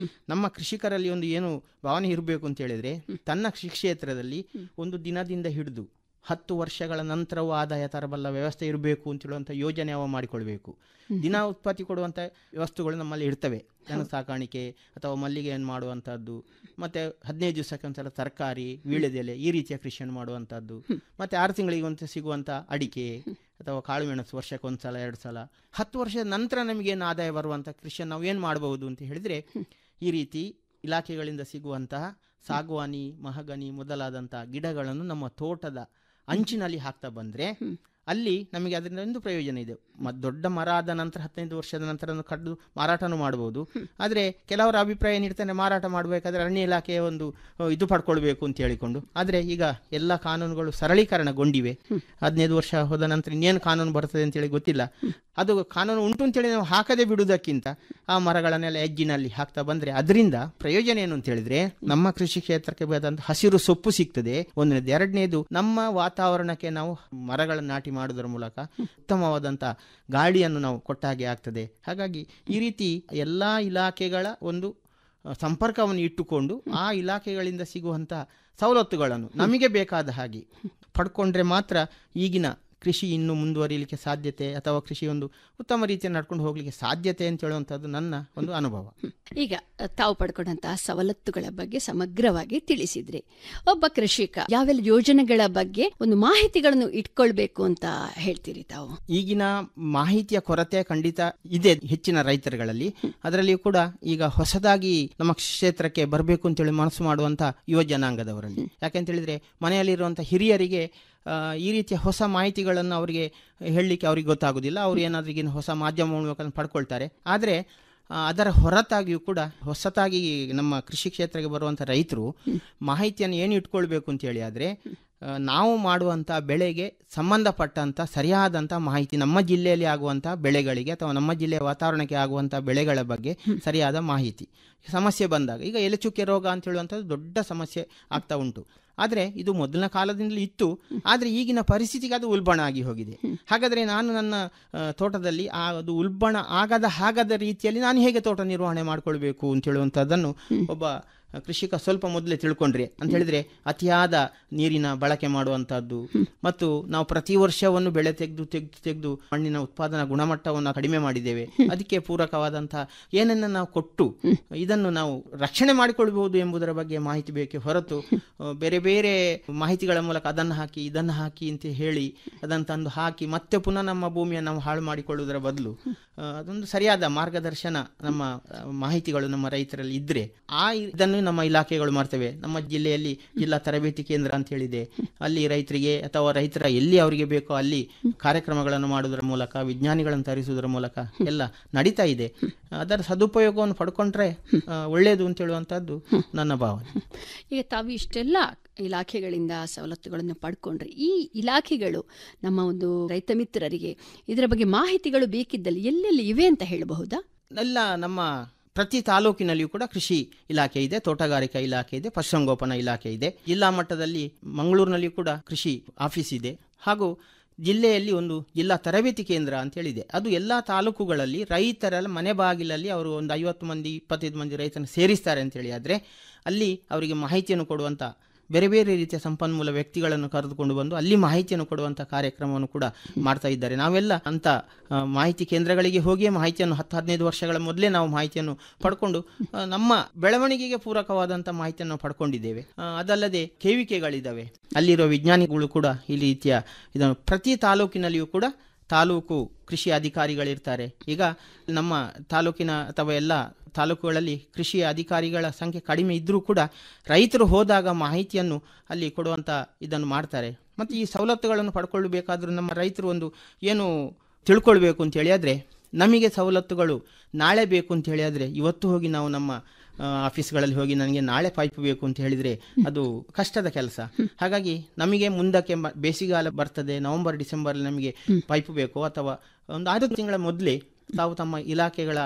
ನಮ್ಮ ಕೃಷಿಕರಲ್ಲಿ ಒಂದು ಏನು ಭಾವನೆ ಇರಬೇಕು ಅಂತ ಹೇಳಿದ್ರೆ ತನ್ನ ಕೃಷಿ ಕ್ಷೇತ್ರದಲ್ಲಿ ಒಂದು ದಿನದಿಂದ ಹಿಡಿದು ಹತ್ತು ವರ್ಷಗಳ ನಂತರವೂ ಆದಾಯ ತರಬಲ್ಲ ವ್ಯವಸ್ಥೆ ಇರಬೇಕು ಅಂತ ಹೇಳುವಂಥ ಯೋಜನೆ ಅವ ಮಾಡಿಕೊಳ್ಬೇಕು ದಿನ ಉತ್ಪತ್ತಿ ಕೊಡುವಂಥ ವಸ್ತುಗಳು ನಮ್ಮಲ್ಲಿ ಇರ್ತವೆ ದನ ಸಾಕಾಣಿಕೆ ಅಥವಾ ಮಲ್ಲಿಗೆಯನ್ನು ಮಾಡುವಂಥದ್ದು ಮತ್ತು ಹದಿನೈದು ದಿವಸಕ್ಕೆ ಒಂದ್ಸಲ ತರಕಾರಿ ವೀಳ್ಯದೆಲೆ ಈ ರೀತಿಯ ಕೃಷಿಯನ್ನು ಮಾಡುವಂಥದ್ದು ಮತ್ತು ಆರು ತಿಂಗಳಿಗೆ ಒಂದು ಸಿಗುವಂಥ ಅಡಿಕೆ ಅಥವಾ ಕಾಳುಮೆಣಸು ವರ್ಷಕ್ಕೆ ಒಂದು ಸಲ ಎರಡು ಸಲ ಹತ್ತು ವರ್ಷದ ನಂತರ ನಮಗೇನು ಆದಾಯ ಬರುವಂಥ ಕೃಷಿಯನ್ನು ನಾವು ಏನು ಮಾಡಬಹುದು ಅಂತ ಹೇಳಿದರೆ ಈ ರೀತಿ ಇಲಾಖೆಗಳಿಂದ ಸಿಗುವಂತಹ ಸಾಗುವಾನಿ ಮಹಗನಿ ಮೊದಲಾದಂಥ ಗಿಡಗಳನ್ನು ನಮ್ಮ ತೋಟದ ಅಂಚಿನಲ್ಲಿ ಹಾಕ್ತಾ ಬಂದರೆ ಅಲ್ಲಿ ನಮಗೆ ಅದರಿಂದ ಒಂದು ಪ್ರಯೋಜನ ಇದೆ ಮ ದೊಡ್ಡ ಮರ ಆದ ನಂತರ ಹದಿನೈದು ವರ್ಷದ ನಂತರ ಕಡ್ದು ಮಾರಾಟನೂ ಮಾಡ್ಬೋದು ಆದರೆ ಕೆಲವರ ಅಭಿಪ್ರಾಯ ನೀಡ್ತಾನೆ ಮಾರಾಟ ಮಾಡಬೇಕಾದ್ರೆ ಅರಣ್ಯ ಇಲಾಖೆಯ ಒಂದು ಅಹ್, ಇದು ಪಡ್ಕೊಳ್ಬೇಕು ಅಂತ ಹೇಳಿಕೊಂಡು ಆದರೆ ಈಗ ಎಲ್ಲ ಕಾನೂನುಗಳು ಸರಳೀಕರಣಗೊಂಡಿವೆ ಹದಿನೈದು ವರ್ಷ ಹೋದ ನಂತರ ಇನ್ನೇನು ಕಾನೂನು ಬರ್ತದೆ ಅಂತೇಳಿ ಗೊತ್ತಿಲ್ಲ ಅದು ಕಾನೂನು ಉಂಟು ಅಂತೇಳಿ ನಾವು ಹಾಕದೆ ಬಿಡುವುದಕ್ಕಿಂತ ಆ ಮರಗಳನ್ನೆಲ್ಲ ಎಜ್ಜಿನಲ್ಲಿ ಹಾಕ್ತಾ ಬಂದರೆ ಅದರಿಂದ ಪ್ರಯೋಜನ ಏನು ಅಂತ ಹೇಳಿದ್ರೆ ನಮ್ಮ ಕೃಷಿ ಕ್ಷೇತ್ರಕ್ಕೆ ಬೇಕಾದಂಥ ಹಸಿರು ಸೊಪ್ಪು ಸಿಗ್ತದೆ ಒಂದನೇದು ಎರಡನೇದು ನಮ್ಮ ವಾತಾವರಣಕ್ಕೆ ನಾವು ಮರಗಳನ್ನು ನಾಟಿ ಮಾಡುವುದರ ಮೂಲಕ ಉತ್ತಮವಾದಂಥ ಗಾಳಿಯನ್ನು ನಾವು ಕೊಟ್ಟ ಹಾಗೆ ಆಗ್ತದೆ ಹಾಗಾಗಿ ಈ ರೀತಿ ಎಲ್ಲ ಇಲಾಖೆಗಳ ಒಂದು ಅಹ್, ಸಂಪರ್ಕವನ್ನು ಇಟ್ಟುಕೊಂಡು ಆ ಇಲಾಖೆಗಳಿಂದ ಸಿಗುವಂಥ ಸವಲತ್ತುಗಳನ್ನು ನಮಗೆ ಬೇಕಾದ ಹಾಗೆ ಪಡ್ಕೊಂಡ್ರೆ ಮಾತ್ರ ಈಗಿನ ಕೃಷಿ ಇನ್ನೂ ಮುಂದುವರಿಲಿಕ್ಕೆ ಸಾಧ್ಯತೆ ಅಥವಾ ಕೃಷಿ ಒಂದು ಉತ್ತಮ ರೀತಿಯಲ್ಲಿ ನಡ್ಕೊಂಡು ಹೋಗ್ಲಿಕ್ಕೆ ಸಾಧ್ಯತೆ ಅಂತ ಹೇಳುವಂಥದ್ದು ನನ್ನ ಒಂದು ಅನುಭವ ಈಗ ತಾವು ಪಡ್ಕೊಂಡಂತಹ ಸವಲತ್ತುಗಳ ಬಗ್ಗೆ ಸಮಗ್ರವಾಗಿ ತಿಳಿಸಿದ್ರಿ ಒಬ್ಬ ಕೃಷಿಕ ಯಾವೆಲ್ಲ ಯೋಜನೆಗಳ ಬಗ್ಗೆ ಒಂದು ಮಾಹಿತಿಗಳನ್ನು ಇಟ್ಕೊಳ್ಬೇಕು ಅಂತ ಹೇಳ್ತೀರಿ ತಾವು ಈಗಿನ ಮಾಹಿತಿಯ ಕೊರತೆ ಖಂಡಿತ ಇದೆ ಹೆಚ್ಚಿನ ರೈತರುಗಳಲ್ಲಿ ಅದರಲ್ಲಿಯೂ ಕೂಡ ಈಗ ಹೊಸದಾಗಿ ನಮ್ಮ ಕ್ಷೇತ್ರಕ್ಕೆ ಬರಬೇಕು ಅಂತೇಳಿ ಮನಸ್ಸು ಮಾಡುವಂಥ ಯುವ ಜನಾಂಗದವರಲ್ಲಿ ಯಾಕೆಂತ ಹೇಳಿದ್ರೆ ಮನೆಯಲ್ಲಿರುವಂಥ ಹಿರಿಯರಿಗೆ ಆ, ಈ ರೀತಿಯ ಹೊಸ ಮಾಹಿತಿಗಳನ್ನು ಅವರಿಗೆ ಹೇಳಲಿಕ್ಕೆ ಅವ್ರಿಗೆ ಗೊತ್ತಾಗೋದಿಲ್ಲ ಅವರು ಏನಾದ್ರೂ ಈಗಿನ ಹೊಸ ಮಾಧ್ಯಮ ಮೂಲಕ ಪಡ್ಕೊಳ್ತಾರೆ ಆದರೆ ಆ, ಅದರ ಹೊರತಾಗಿಯೂ ಕೂಡ ಹೊಸತಾಗಿ ನಮ್ಮ ಕೃಷಿ ಕ್ಷೇತ್ರಕ್ಕೆ ಬರುವಂಥ ರೈತರು ಮಾಹಿತಿಯನ್ನು ಏನು ಇಟ್ಕೊಳ್ಬೇಕು ಅಂತೇಳಿ ಆದರೆ ನಾವು ಮಾಡುವಂಥ ಬೆಳೆಗೆ ಸಂಬಂಧಪಟ್ಟಂಥ ಸರಿಯಾದಂಥ ಮಾಹಿತಿ ನಮ್ಮ ಜಿಲ್ಲೆಯಲ್ಲಿ ಆಗುವಂಥ ಬೆಳೆಗಳಿಗೆ ಅಥವಾ ನಮ್ಮ ಜಿಲ್ಲೆಯ ವಾತಾವರಣಕ್ಕೆ ಆಗುವಂಥ ಬೆಳೆಗಳ ಬಗ್ಗೆ ಸರಿಯಾದ ಮಾಹಿತಿ ಸಮಸ್ಯೆ ಬಂದಾಗ ಈಗ ಎಲೆಚುಕ್ಕೆ ರೋಗ ಅಂತ ಹೇಳುವಂಥದ್ದು ದೊಡ್ಡ ಸಮಸ್ಯೆ ಆಗ್ತಾ ಉಂಟು ಆದರೆ ಇದು ಮೊದಲಿನ ಕಾಲದಿಂದಲೂ ಇತ್ತು ಆದರೆ ಈಗಿನ ಪರಿಸ್ಥಿತಿಗೆ ಅದು ಉಲ್ಬಣ ಆಗಿ ಹೋಗಿದೆ ಹಾಗಾದರೆ ನಾನು ನನ್ನ ಆ, ತೋಟದಲ್ಲಿ ಆ ಅದು ಉಲ್ಬಣ ಆಗದ ಆಗದ ರೀತಿಯಲ್ಲಿ ನಾನು ಹೇಗೆ ತೋಟ ನಿರ್ವಹಣೆ ಮಾಡಿಕೊಳ್ಬೇಕು ಅಂತ ಹೇಳುವಂಥದ್ದನ್ನು ಒಬ್ಬ ಕೃಷಿಕ ಸ್ವಲ್ಪ ಮೊದಲೇ ತಿಳ್ಕೊಂಡ್ರೆ ಅಂತ ಹೇಳಿದ್ರೆ ಅತಿಯಾದ ನೀರಿನ ಬಳಕೆ ಮಾಡುವಂತಹದ್ದು ಮತ್ತು ನಾವು ಪ್ರತಿ ವರ್ಷವನ್ನು ಬೆಳೆ ತೆಗೆದು ತೆಗೆದು ತೆಗೆದು ಮಣ್ಣಿನ ಉತ್ಪಾದನಾ ಗುಣಮಟ್ಟವನ್ನು ಕಡಿಮೆ ಮಾಡಿದ್ದೇವೆ ಅದಕ್ಕೆ ಪೂರಕವಾದಂತಹ ಏನನ್ನ ನಾವು ಕೊಟ್ಟು ಇದನ್ನು ನಾವು ರಕ್ಷಣೆ ಮಾಡಿಕೊಳ್ಬಹುದು ಎಂಬುದರ ಬಗ್ಗೆ ಮಾಹಿತಿ ಬೇಕೆ ಹೊರತು ಆ, ಬೇರೆ ಬೇರೆ ಮಾಹಿತಿಗಳ ಮೂಲಕ ಅದನ್ನು ಹಾಕಿ ಇದನ್ನು ಹಾಕಿ ಅಂತ ಹೇಳಿ ಅದನ್ನು ತಂದು ಹಾಕಿ ಮತ್ತೆ ಪುನಃ ನಮ್ಮ ಭೂಮಿಯನ್ನು ನಾವು ಹಾಳು ಮಾಡಿಕೊಳ್ಳುವುದರ ಬದಲು ಆ, ಅದೊಂದು ಸರಿಯಾದ ಮಾರ್ಗದರ್ಶನ ನಮ್ಮ ಆ, ಮಾಹಿತಿಗಳು ನಮ್ಮ ರೈತರಲ್ಲಿ ಇದ್ರೆ ಆ ಇದನ್ನು ನಮ್ಮ ಇಲಾಖೆಗಳು ಮಾಡ್ತವೆ ನಮ್ಮ ಜಿಲ್ಲೆಯಲ್ಲಿ ಜಿಲ್ಲಾ ತರಬೇತಿ ಕೇಂದ್ರ ಅಂತ ಹೇಳಿದೆ ಅಲ್ಲಿ ರೈತರಿಗೆ ಅಥವಾ ರೈತರ ಎಲ್ಲಿ ಅವರಿಗೆ ಬೇಕೋ ಅಲ್ಲಿ ಕಾರ್ಯಕ್ರಮಗಳನ್ನು ಮಾಡುವುದರ ಮೂಲಕ ವಿಜ್ಞಾನಿಗಳನ್ನು ತರಿಸುವುದರ ಮೂಲಕ ಎಲ್ಲ ನಡೀತಾ ಇದೆ ಅದರ ಸದುಪಯೋಗವನ್ನು ಪಡ್ಕೊಂಡ್ರೆ ಆ, ಒಳ್ಳೆಯದು ಅಂತ ಹೇಳುವಂತಹದ್ದು ನನ್ನ ಭಾವನೆ ಈಗ ತಾವು ಇಷ್ಟೆಲ್ಲ ಇಲಾಖೆಗಳಿಂದ ಸವಲತ್ತುಗಳನ್ನು ಪಡ್ಕೊಂಡ್ರೆ ಈ ಇಲಾಖೆಗಳು ನಮ್ಮ ಒಂದು ರೈತ ಮಿತ್ರರಿಗೆ ಇದರ ಬಗ್ಗೆ ಮಾಹಿತಿಗಳು ಬೇಕಿದ್ದಲ್ಲಿ ಎಲ್ಲೆಲ್ಲಿ ಇವೆ ಅಂತ ಹೇಳಬಹುದಾ ಎಲ್ಲ ನಮ್ಮ ಪ್ರತಿ ತಾಲೂಕಿನಲ್ಲಿಯೂ ಕೂಡ ಕೃಷಿ ಇಲಾಖೆ ಇದೆ ತೋಟಗಾರಿಕಾ ಇಲಾಖೆ ಇದೆ ಪಶುಸಂಗೋಪನಾ ಇಲಾಖೆ ಇದೆ ಜಿಲ್ಲಾ ಮಟ್ಟದಲ್ಲಿ ಮಂಗಳೂರಿನಲ್ಲಿಯೂ ಕೂಡ ಕೃಷಿ ಆಫೀಸ್ ಇದೆ ಹಾಗೂ ಜಿಲ್ಲೆಯಲ್ಲಿ ಒಂದು ಜಿಲ್ಲಾ ತರಬೇತಿ ಕೇಂದ್ರ ಅಂತ ಹೇಳಿದೆ ಅದು ಎಲ್ಲ ತಾಲೂಕುಗಳಲ್ಲಿ ರೈತರ ಮನೆ ಬಾಗಿಲಲ್ಲಿ ಅವರು ಒಂದು ಐವತ್ತು ಮಂದಿ ಇಪ್ಪತ್ತೈದು ಮಂದಿ ರೈತರನ್ನು ಸೇರಿಸ್ತಾರೆ ಅಂತೇಳಿ ಆದರೆ ಅಲ್ಲಿ ಅವರಿಗೆ ಮಾಹಿತಿಯನ್ನು ಕೊಡುವಂಥ ಬೇರೆ ಬೇರೆ ರೀತಿಯ ಸಂಪನ್ಮೂಲ ವ್ಯಕ್ತಿಗಳನ್ನು ಕರೆದುಕೊಂಡು ಬಂದು ಅಲ್ಲಿ ಮಾಹಿತಿಯನ್ನು ಕೊಡುವಂಥ ಕಾರ್ಯಕ್ರಮವನ್ನು ಕೂಡ ಮಾಡ್ತಾ ಇದ್ದಾರೆ ನಾವೆಲ್ಲ ಅಂತ ಆ, ಮಾಹಿತಿ ಕೇಂದ್ರಗಳಿಗೆ ಹೋಗಿಯೇ ಮಾಹಿತಿಯನ್ನು ಹತ್ತು ಹದಿನೈದು ವರ್ಷಗಳ ಮೊದಲೇ ನಾವು ಮಾಹಿತಿಯನ್ನು ಪಡ್ಕೊಂಡು ಆ, ನಮ್ಮ ಬೆಳವಣಿಗೆಗೆ ಪೂರಕವಾದಂಥ ಮಾಹಿತಿಯನ್ನು ನಾವು ಪಡ್ಕೊಂಡಿದ್ದೇವೆ ಆ, ಅದಲ್ಲದೆ ಕೇವಿಕೆಗಳಿದ್ದಾವೆ ಅಲ್ಲಿರುವ ವಿಜ್ಞಾನಿಗಳು ಕೂಡ ಈ ರೀತಿಯ ಇದನ್ನು ಪ್ರತಿ ತಾಲೂಕಿನಲ್ಲಿಯೂ ಕೂಡ ತಾಲೂಕು ಕೃಷಿ ಅಧಿಕಾರಿಗಳಿರ್ತಾರೆ ಈಗ ನಮ್ಮ ತಾಲೂಕಿನ ಅಥವಾ ಎಲ್ಲ ತಾಲೂಕುಗಳಲ್ಲಿ ಕೃಷಿ ಅಧಿಕಾರಿಗಳ ಸಂಖ್ಯೆ ಕಡಿಮೆ ಇದ್ದರೂ ಕೂಡ ರೈತರು ಹೋದಾಗ ಮಾಹಿತಿಯನ್ನು ಅಲ್ಲಿ ಕೊಡುವಂಥ ಇದನ್ನು ಮಾಡ್ತಾರೆ ಮತ್ತು ಈ ಸವಲತ್ತುಗಳನ್ನು ಪಡ್ಕೊಳ್ಬೇಕಾದ್ರೂ ನಮ್ಮ ರೈತರು ಒಂದು ಏನು ತಿಳ್ಕೊಳ್ಬೇಕು ಅಂತ ಹೇಳಿದ್ರೆ ನಮಗೆ ಸವಲತ್ತುಗಳು ನಾಳೆ ಬೇಕು ಅಂತ ಹೇಳಿದ್ರೆ ಇವತ್ತು ಹೋಗಿ ನಾವು ನಮ್ಮ ಆ, ಆಫೀಸ್ಗಳಲ್ಲಿ ಹೋಗಿ ನನಗೆ ನಾಳೆ ಪೈಪ್ ಬೇಕು ಅಂತ ಹೇಳಿದರೆ ಅದು ಕಷ್ಟದ ಕೆಲಸ ಹಾಗಾಗಿ ನಮಗೆ ಮುಂದಕ್ಕೆ ಮ- ಬೇಸಿಗೆಗಾಲ ಬರ್ತದೆ ನವೆಂಬರ್ ಡಿಸೆಂಬರ್ ನಮಗೆ ಪೈಪ್ ಬೇಕು ಅಥವಾ ಒಂದು ಆರು ತಿಂಗಳ ಮೊದಲೇ ತಾವು ತಮ್ಮ ಇಲಾಖೆಗಳ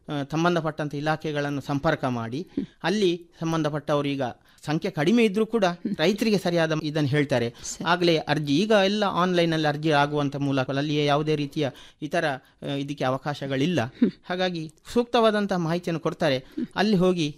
ಆ, ಸಂಬಂಧಪಟ್ಟಂತ ಇಲಾಖೆಗಳನ್ನು ಸಂಪರ್ಕ ಮಾಡಿ ಅಲ್ಲಿ ಸಂಬಂಧಪಟ್ಟವರು ಈಗ ಸಂಖ್ಯೆ ಕಡಿಮೆ ಇದ್ರೂ ಕೂಡ ರೈತರಿಗೆ ಸರಿಯಾದ ಇದನ್ನು ಹೇಳ್ತಾರೆ ಆಗಲೇ ಅರ್ಜಿ ಈಗ ಎಲ್ಲ ಆನ್ಲೈನ್ ಅಲ್ಲಿ ಅರ್ಜಿ ಆಗುವಂತ ಮೂಲಕ ಅಲ್ಲಿಯೇ ಯಾವುದೇ ರೀತಿಯ ಇತರ ಆ, ಇದಕ್ಕೆ ಅವಕಾಶಗಳಿಲ್ಲ ಹಾಗಾಗಿ ಸೂಕ್ತವಾದಂತಹ ಮಾಹಿತಿಯನ್ನು ಕೊಡ್ತಾರೆ ಅಲ್ಲಿ ಹೋಗಿ